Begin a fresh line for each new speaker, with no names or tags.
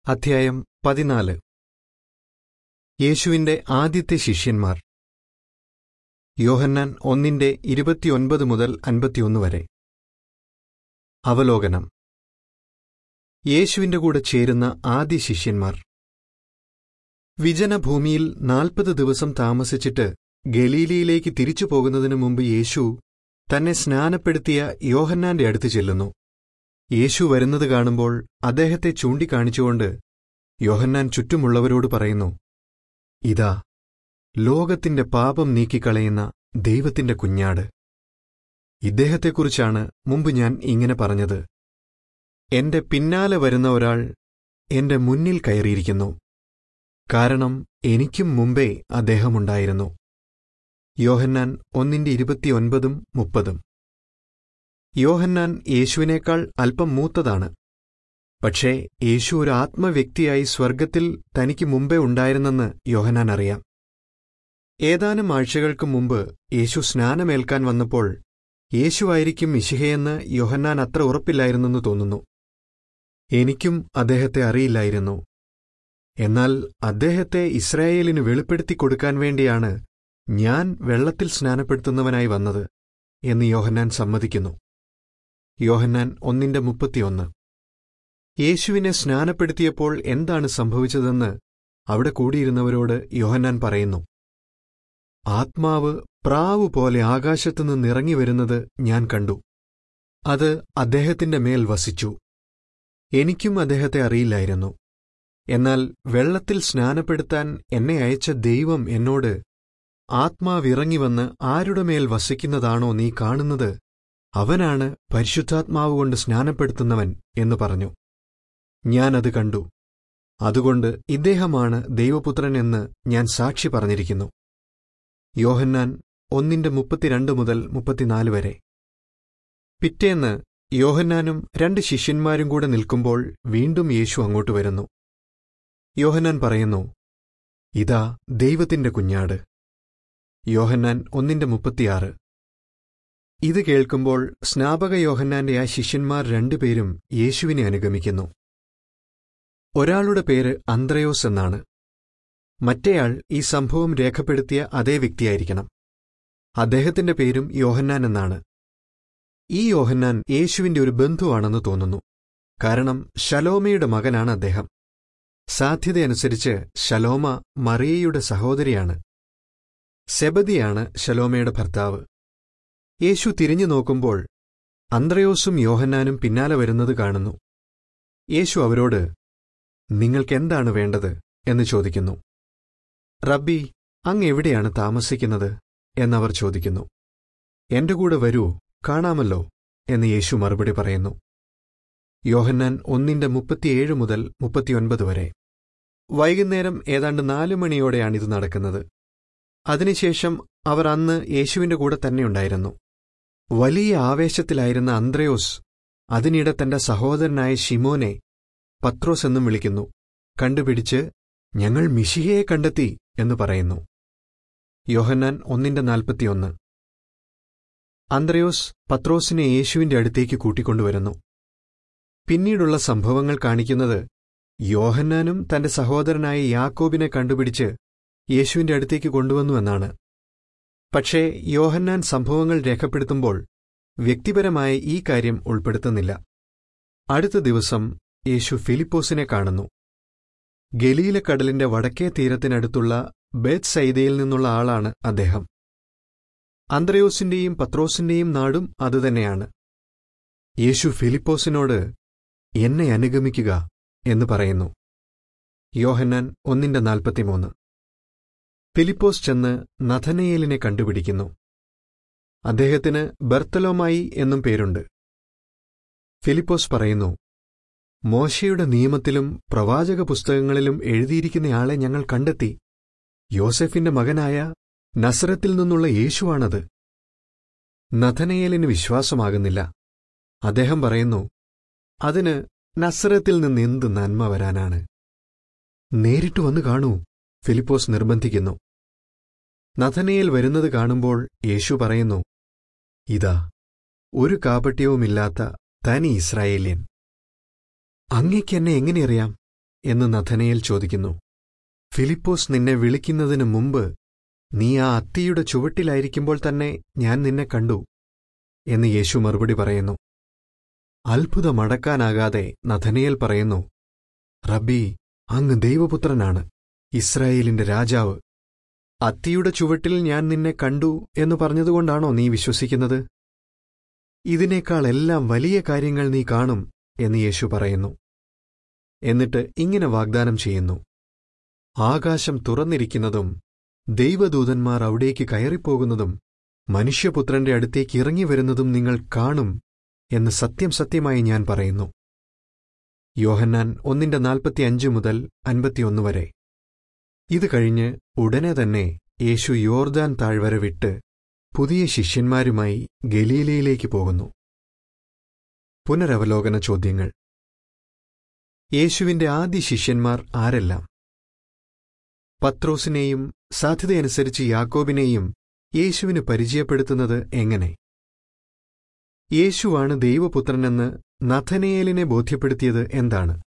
അധ്യായം പതിനാല് യേശുവിന്റെ ആദ്യത്തെ ശിഷ്യന്മാർ യോഹന്നാൻ ഒന്നിന്റെ ഇരുപത്തിയൊൻപത് മുതൽ അൻപത്തിയൊന്ന് വരെ അവലോകനം യേശുവിന്റെ കൂടെ ചേരുന്ന ആദ്യ ശിഷ്യന്മാർ വിജനഭൂമിയിൽ നാൽപ്പത് ദിവസം താമസിച്ചിട്ട് ഗലീലിയിലേക്ക് തിരിച്ചു പോകുന്നതിനു മുമ്പ് യേശു തന്നെ സ്നാനപ്പെടുത്തിയ യോഹന്നാന്റെ അടുത്ത് ചെല്ലുന്നു യേശു വരുന്നത് കാണുമ്പോൾ അദ്ദേഹത്തെ ചൂണ്ടിക്കാണിച്ചുകൊണ്ട് യോഹന്നാൻ ചുറ്റുമുള്ളവരോട് പറയുന്നു ഇതാ ലോകത്തിന്റെ പാപം നീക്കിക്കളയുന്ന ദൈവത്തിന്റെ കുഞ്ഞാട് ഇദ്ദേഹത്തെക്കുറിച്ചാണ് മുമ്പ് ഞാൻ ഇങ്ങനെ പറഞ്ഞത് എന്റെ പിന്നാലെ വരുന്ന ഒരാൾ എന്റെ മുന്നിൽ കയറിയിരിക്കുന്നു കാരണം എനിക്കും മുമ്പേ അദ്ദേഹമുണ്ടായിരുന്നു യോഹന്നാൻ ഒന്നിന്റെ ഇരുപത്തിയൊൻപതും മുപ്പതും യോഹന്നാൻ യേശുവിനേക്കാൾ അല്പം മൂത്തതാണ് പക്ഷേ യേശു ഒരു ആത്മവ്യക്തിയായി സ്വർഗത്തിൽ തനിക്ക് മുമ്പേ ഉണ്ടായിരുന്നെന്ന് യോഹന്നാൻ അറിയാം ഏതാനും ആഴ്ചകൾക്ക് മുമ്പ് യേശു സ്നാനമേൽക്കാൻ വന്നപ്പോൾ യേശുവായിരിക്കും മിശിഹയെന്ന് യോഹന്നാൻ അത്ര ഉറപ്പില്ലായിരുന്നെന്ന് തോന്നുന്നു എനിക്കും അദ്ദേഹത്തെ അറിയില്ലായിരുന്നു എന്നാൽ അദ്ദേഹത്തെ ഇസ്രായേലിന് വെളിപ്പെടുത്തി കൊടുക്കാൻ വേണ്ടിയാണ് ഞാൻ വെള്ളത്തിൽ സ്നാനപ്പെടുത്തുന്നവനായി വന്നത് എന്ന് യോഹന്നാൻ സമ്മതിക്കുന്നു യോഹന്നാൻ ഒന്നിന്റെ മുപ്പത്തിയൊന്ന് യേശുവിനെ സ്നാനപ്പെടുത്തിയപ്പോൾ എന്താണ് സംഭവിച്ചതെന്ന് അവിടെ കൂടിയിരുന്നവരോട് യോഹന്നാൻ പറയുന്നു ആത്മാവ് പ്രാവ് പോലെ ആകാശത്തുനിന്ന് ഇറങ്ങി വരുന്നത് ഞാൻ കണ്ടു അത് അദ്ദേഹത്തിന്റെ മേൽ വസിച്ചു എനിക്കും അദ്ദേഹത്തെ അറിയില്ലായിരുന്നു എന്നാൽ വെള്ളത്തിൽ സ്നാനപ്പെടുത്താൻ എന്നെ അയച്ച ദൈവം എന്നോട് ആത്മാവിറങ്ങിവന്ന് ആരുടെ മേൽ വസിക്കുന്നതാണോ നീ കാണുന്നത് അവനാണ് പരിശുദ്ധാത്മാവുകൊണ്ട് സ്നാനപ്പെടുത്തുന്നവൻ എന്ന് പറഞ്ഞു ഞാനത് കണ്ടു അതുകൊണ്ട് ഇദ്ദേഹമാണ് ദൈവപുത്രൻ എന്ന് ഞാൻ സാക്ഷി പറഞ്ഞിരിക്കുന്നു യോഹന്നാൻ ഒന്നിന്റെ മുപ്പത്തിരണ്ട് മുതൽ മുപ്പത്തിനാല് വരെ പിറ്റേന്ന് യോഹന്നാനും രണ്ട് ശിഷ്യന്മാരും കൂടെ നിൽക്കുമ്പോൾ വീണ്ടും യേശു അങ്ങോട്ട് വരുന്നു യോഹന്നാൻ പറയുന്നു ഇതാ ദൈവത്തിന്റെ കുഞ്ഞാട് യോഹന്നാൻ ഒന്നിന്റെ മുപ്പത്തിയാറ് ഇത് കേൾക്കുമ്പോൾ സ്നാപക യോഹന്നാന്റെ ആ ശിഷ്യന്മാർ രണ്ടുപേരും യേശുവിനെ അനുഗമിക്കുന്നു ഒരാളുടെ പേര് അന്ത്രയോസ് എന്നാണ് മറ്റേയാൾ ഈ സംഭവം രേഖപ്പെടുത്തിയ അതേ വ്യക്തിയായിരിക്കണം അദ്ദേഹത്തിന്റെ പേരും യോഹന്നാൻ എന്നാണ് ഈ യോഹന്നാൻ യേശുവിന്റെ ഒരു ബന്ധുവാണെന്ന് തോന്നുന്നു കാരണം ശലോമയുടെ മകനാണ് അദ്ദേഹം സാധ്യതയനുസരിച്ച് ശലോമ മറിയയുടെ സഹോദരിയാണ് സെബദിയാണ് ശലോമയുടെ ഭർത്താവ് യേശു തിരിഞ്ഞു നോക്കുമ്പോൾ അന്ത്രയോസും യോഹന്നാനും പിന്നാലെ വരുന്നത് കാണുന്നു യേശു അവരോട് നിങ്ങൾക്കെന്താണ് വേണ്ടത് എന്ന് ചോദിക്കുന്നു റബ്ബി അങ്ങ് എവിടെയാണ് താമസിക്കുന്നത് എന്നവർ ചോദിക്കുന്നു എന്റെ കൂടെ വരൂ കാണാമല്ലോ എന്ന് യേശു മറുപടി പറയുന്നു യോഹന്നാൻ ഒന്നിന്റെ മുപ്പത്തിയേഴ് മുതൽ മുപ്പത്തിയൊൻപത് വരെ വൈകുന്നേരം ഏതാണ്ട് നാലു മണിയോടെയാണിത് നടക്കുന്നത് അതിനുശേഷം അവർ അന്ന് യേശുവിന്റെ കൂടെ തന്നെയുണ്ടായിരുന്നു വലിയ ആവേശത്തിലായിരുന്ന അന്ത്രയോസ് അതിനിടെ തന്റെ സഹോദരനായ ഷിമോനെ പത്രോസ് എന്നും വിളിക്കുന്നു കണ്ടുപിടിച്ച് ഞങ്ങൾ മിഷിഹയെ കണ്ടെത്തി എന്ന് പറയുന്നു യോഹന്നാൻ ഒന്നിന്റെ നാൽപ്പത്തിയൊന്ന് അന്ത്രയോസ് പത്രോസിനെ യേശുവിന്റെ അടുത്തേക്ക് കൂട്ടിക്കൊണ്ടുവരുന്നു പിന്നീടുള്ള സംഭവങ്ങൾ കാണിക്കുന്നത് യോഹന്നാനും തന്റെ സഹോദരനായ യാക്കോബിനെ കണ്ടുപിടിച്ച് യേശുവിന്റെ അടുത്തേക്ക് കൊണ്ടുവന്നുവെന്നാണ് പക്ഷേ യോഹന്നാൻ സംഭവങ്ങൾ രേഖപ്പെടുത്തുമ്പോൾ വ്യക്തിപരമായ ഈ കാര്യം ഉൾപ്പെടുത്തുന്നില്ല അടുത്ത ദിവസം യേശു ഫിലിപ്പോസിനെ കാണുന്നു ഗലീലക്കടലിന്റെ വടക്കേ തീരത്തിനടുത്തുള്ള ബേത് സൈദയിൽ നിന്നുള്ള ആളാണ് അദ്ദേഹം അന്ത്രയോസിന്റെയും പത്രോസിന്റെയും നാടും അതുതന്നെയാണ് യേശു ഫിലിപ്പോസിനോട് എന്നെ അനുഗമിക്കുക എന്ന് പറയുന്നു യോഹന്നാൻ ഒന്നിന്റെ നാൽപ്പത്തിമൂന്ന് ഫിലിപ്പോസ് ചെന്ന് നഥനയേലിനെ കണ്ടുപിടിക്കുന്നു അദ്ദേഹത്തിന് ബർത്തലോമായി എന്നും പേരുണ്ട് ഫിലിപ്പോസ് പറയുന്നു മോശയുടെ നിയമത്തിലും പ്രവാചക പുസ്തകങ്ങളിലും എഴുതിയിരിക്കുന്നയാളെ ഞങ്ങൾ കണ്ടെത്തി യോസെഫിന്റെ മകനായ നസറത്തിൽ നിന്നുള്ള യേശുവാണത് നഥനയേലിന് വിശ്വാസമാകുന്നില്ല അദ്ദേഹം പറയുന്നു അതിന് നസറത്തിൽ നിന്ന് എന്ത് നന്മ വരാനാണ് നേരിട്ട് വന്നു കാണൂ ഫിലിപ്പോസ് നിർബന്ധിക്കുന്നു നഥനയേൽ വരുന്നത് കാണുമ്പോൾ യേശു പറയുന്നു ഇതാ ഒരു കാപട്യവുമില്ലാത്ത തനി ഇസ്രായേല്യൻ അങ്ങയ്ക്ക് എന്നെ എങ്ങനെ അറിയാം എന്ന് നഥനയേൽ ചോദിക്കുന്നു ഫിലിപ്പോസ് നിന്നെ വിളിക്കുന്നതിന് മുമ്പ് നീ ആ അത്തിയുടെ ചുവട്ടിലായിരിക്കുമ്പോൾ തന്നെ ഞാൻ നിന്നെ കണ്ടു എന്ന് യേശു മറുപടി പറയുന്നു അത്ഭുതമടക്കാനാകാതെ നഥനയേൽ പറയുന്നു റബ്ബി അങ്ങ് ദൈവപുത്രനാണ് ഇസ്രായേലിന്റെ രാജാവ് അത്തിയുടെ ചുവട്ടിൽ ഞാൻ നിന്നെ കണ്ടു എന്ന് പറഞ്ഞതുകൊണ്ടാണോ നീ വിശ്വസിക്കുന്നത് ഇതിനേക്കാൾ എല്ലാം വലിയ കാര്യങ്ങൾ നീ കാണും എന്ന് യേശു പറയുന്നു എന്നിട്ട് ഇങ്ങനെ വാഗ്ദാനം ചെയ്യുന്നു ആകാശം തുറന്നിരിക്കുന്നതും ദൈവദൂതന്മാർ അവിടേക്ക് കയറിപ്പോകുന്നതും മനുഷ്യപുത്രന്റെ അടുത്തേക്ക് ഇറങ്ങി വരുന്നതും നിങ്ങൾ കാണും എന്ന് സത്യം സത്യമായി ഞാൻ പറയുന്നു യോഹന്നാൻ ഒന്നിന്റെ നാൽപ്പത്തിയഞ്ച് മുതൽ അൻപത്തിയൊന്ന് വരെ ഇത് കഴിഞ്ഞ് ഉടനെ തന്നെ യേശു യോർദാൻ താഴ്വര വിട്ട് പുതിയ ശിഷ്യന്മാരുമായി ഗലീലയിലേക്ക് പോകുന്നു പുനരവലോകന ചോദ്യങ്ങൾ യേശുവിന്റെ ആദ്യ ശിഷ്യന്മാർ ആരെല്ലാം പത്രോസിനെയും സാധ്യതയനുസരിച്ച് യാക്കോബിനെയും യേശുവിന് പരിചയപ്പെടുത്തുന്നത് എങ്ങനെ യേശുവാണ് ദൈവപുത്രനെന്ന് നഥനയേലിനെ ബോധ്യപ്പെടുത്തിയത് എന്താണ്